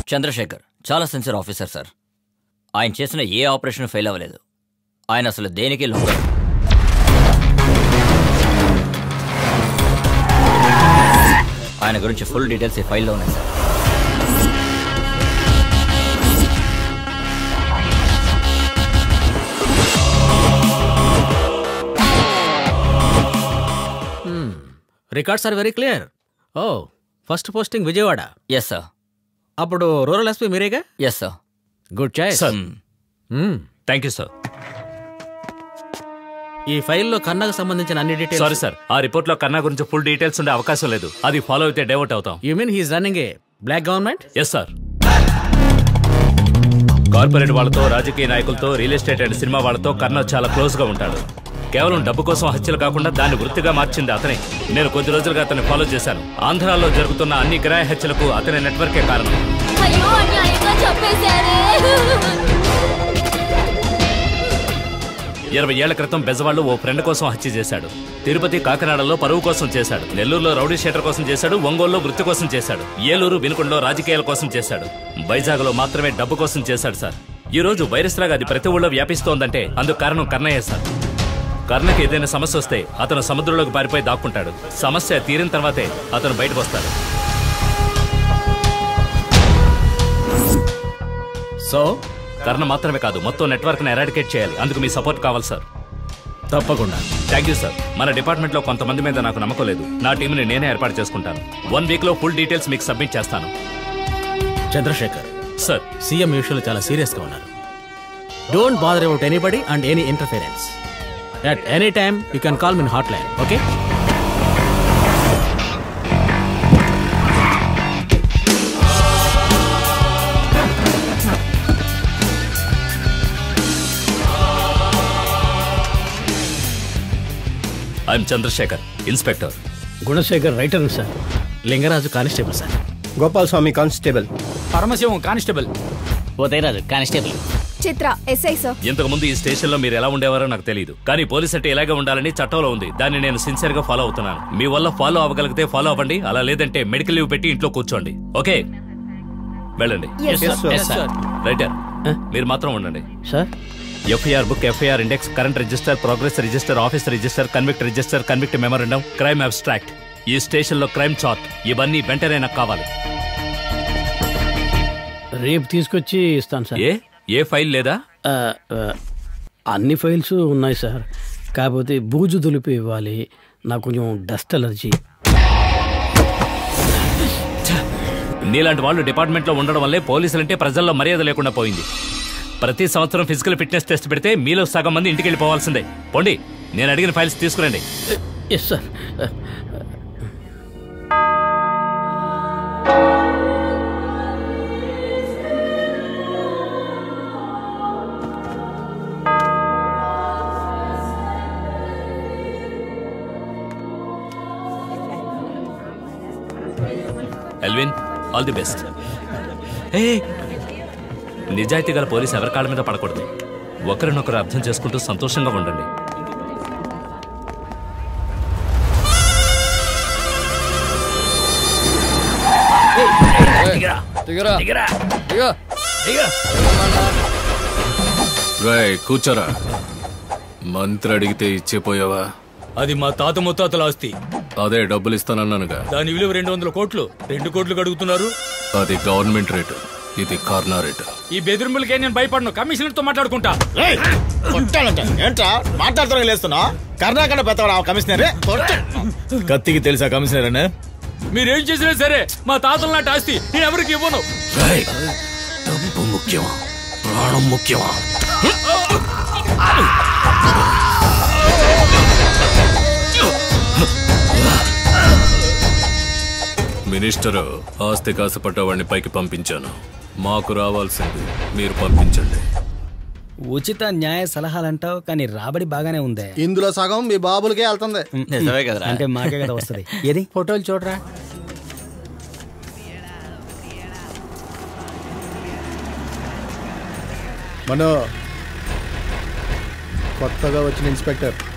చంద్రశేఖర్ చాలా sincere officer sir ఆయన చేసిన ఏ ఆపరేషన్ ఫెయిల్ అవ్వలేదు ఆయన అసలు దేనికి లొంగరు ఆయన గురించి ఫుల్ డీటెయిల్స్ ఈ ఫైల్లో ఉన్నాయి sir records are very clear oh first posting Vijayawada yes sir అప్పుడు రూరల్ ఎస్పీ మీరేగా yes sir good choice sir thank you sir ఈ ఫైల్లో కన్నకు సంబంధించిన అన్ని డీటెయిల్స్ సారీ సార్ ఆ రిపోర్ట్ లో కన్నా గురించి ఫుల్ డీటెయిల్స్ ఉండే అవకాశం లేదు అది ఫాలో అయితే డైవర్ట్ అవుతాం you mean he's running a black government yes sir corporate వాళ్ళతో రాజకీయ నాయకులతో రియల్ ఎస్టేట్ అండ్ సినిమా వాళ్ళతో కర్ణ చాలా క్లోజ్ గా ఉంటాడు కేవలం డబ్బు కోసం హత్యలు కాకుండా దాన్ని వృత్తిగా మార్చింది అతనే నేను కొద్ది రోజులుగా అతన్ని ఫాలో చేశాను ఆంధ్రాలో జరుగుతున్న అన్ని కిరాయి హత్యలకు అతని నెట్వర్కే కారణం అయ్యో అన్యాయంగా చంపేశారే ఇరవై ఏళ్ల క్రితం బెజవాళ్ళు ఓ ఫ్రెండ్ కోసం హత్య చేశాడు తిరుపతి కాకినాడలో పరువు కోసం చేశాడు నెల్లూరులో రౌడీ షీటర్ కోసం చేశాడు ఒంగోలులో వృత్తి కోసం చేశాడు ఏలూరు వినుకొండలో రాజకీయాల కోసం చేశాడు వైజాగ్లో మాత్రమే డబ్బు కోసం చేశాడు సార్ ఈ రోజు వైరస్ లాగా అది ప్రతి ఊళ్ళో వ్యాపిస్తోందంటే అందుకు కారణం కర్ణయ్య సార్ కర్ణకి ఏదైనా సమస్య వస్తే అతను సముద్రంలోకి పారిపోయి దాక్కుంటాడు సమస్య తీరిన తర్వాతే అతను బయటకు వస్తాడు సో కర్ణ మాత్రమే కాదు మొత్తం నెట్వర్క్ ని ఎరాడికేట్ చేయాలి అందుకు మీ సపోర్ట్ కావాలి సార్ తప్పకుండా థ్యాంక్ యూ సార్ మన డిపార్ట్మెంట్ లో కొంతమంది మీద నాకు నమ్మకం లేదు నా టీంని నేనే ఏర్పాటు చేసుకుంటాను వన్ వీక్ లో ఫుల్ డీటెయిల్స్ మీకు సబ్మిట్ చేస్తాను చంద్రశేఖర్ సార్ సీఎం విషయంలో చాలా సీరియస్గా ఉన్నారు don't bother about anybody and any interference at any time you can call me in hotline okay I'm Chandrasekhar inspector Gunasekhar writer sir Lingaraju constable sir Gopal Swamy constable Paramasivam constable Udayaraju constable Chitra SI sir ఇంతకు ముందు ఈ station లో మీరు ఎలా ఉండేవారో నాకు తెలియదు కానీ పోలీస్ అంటే ఇలాగే ఉండాలని చట్టంలో ఉంది దాన్ని నేను సిన్సియర్ గా ఫాలో అవుతున్నాను మీ వల్ల ఫాలో అవ్వగలిగితే ఫాలో అవ్వండి అలా లేదంటే మెడికల్ లీవ్ పెట్టి ఇంట్లో కూర్చోండి ఓకే వెళ్ళండి రైటర్ మీరు మాత్రం ఉండండి sir FIR book FIR index current register progress register office register convict register convict memorandum crime abstract ఈ స్టేషన్ లో క్రైమ్ చార్ట్ ఇవన్నీ వెంటనే నాకు కావాలి రేపు తీసుకొచ్చి ఇస్తాను సార్ ఏ ఏ ఫైల్ లేదా ఆ, ఆ, అన్ని ఫైల్స్ ఉన్నాయి సార్ కాకపోతే బూజు దులిపి ఇవ్వాలి నాకు కొంచెం డస్ట్ అలర్జీ నీలాంటి వాళ్ళు డిపార్ట్మెంట్ లో ఉండడం వల్లే పోలీసులంటే ప్రజల్లో మర్యాద లేకుండా పోయింది ప్రతి సంవత్సరం ఫిజికల్ ఫిట్నెస్ టెస్ట్ పెడితే మీలో సగం మంది ఇంటికి వెళ్ళిపోవాల్సిందే పోండి నేను అడిగిన ఫైల్స్ తీసుకురండి yes sir Elvin all the best నిజాయితీ గల పోలీస్ ఎవరి కాళ్ళ మీద పడకూడదు ఒకరినొకరు అర్థం చేసుకుంటూ సంతోషంగా ఉండండి రాయ్ కూర్చోరా మంత్రి అడిగితే ఇచ్చేపోయావా అది మా తాత ముత్తాతల ఆస్తి అదే డబ్బులు ఇస్తానన్నానుగా దాని విలువ రెండు వందల కోట్లు రెండు కోట్లు అడుగుతున్నారు అది గవర్నమెంట్ రేటు ఇది కార్నా రేటు ఈ బెదిరింపులకే నేను భయపడను కమిషనర్ తో మాట్లాడుకుంటా ఏంట్రా మాట్లాడుతున్నా లేస్తున్నా కర్ణాకర పెద్దవాడు కమిషనర్ కత్తికి తెలుసా కమిషనర్ అని మీరేం చేసినా సరే మా తాతల నాటి ఆస్తి నేను ఎవరికి ఇవ్వను రాయ్ డబ్బు ముఖ్యమా ప్రాణం ముఖ్యమా మినిస్టరు ఆస్తి కాసపడ్డవాడిని పైకి పంపించాను మాకు రావాల్సింది మీరు పంపించండి ఉచిత న్యాయ సలహాలంటావు కానీ రాబడి బాగానే ఉందే ఇందులో సగం మీ బాబులకే వెళ్తుంది నిజమే కదరా అంటే మాకే కదా వస్తుంది ఏది ఫోటోలు చూడరా మనో కొత్తగా వచ్చిన ఇన్స్పెక్టర్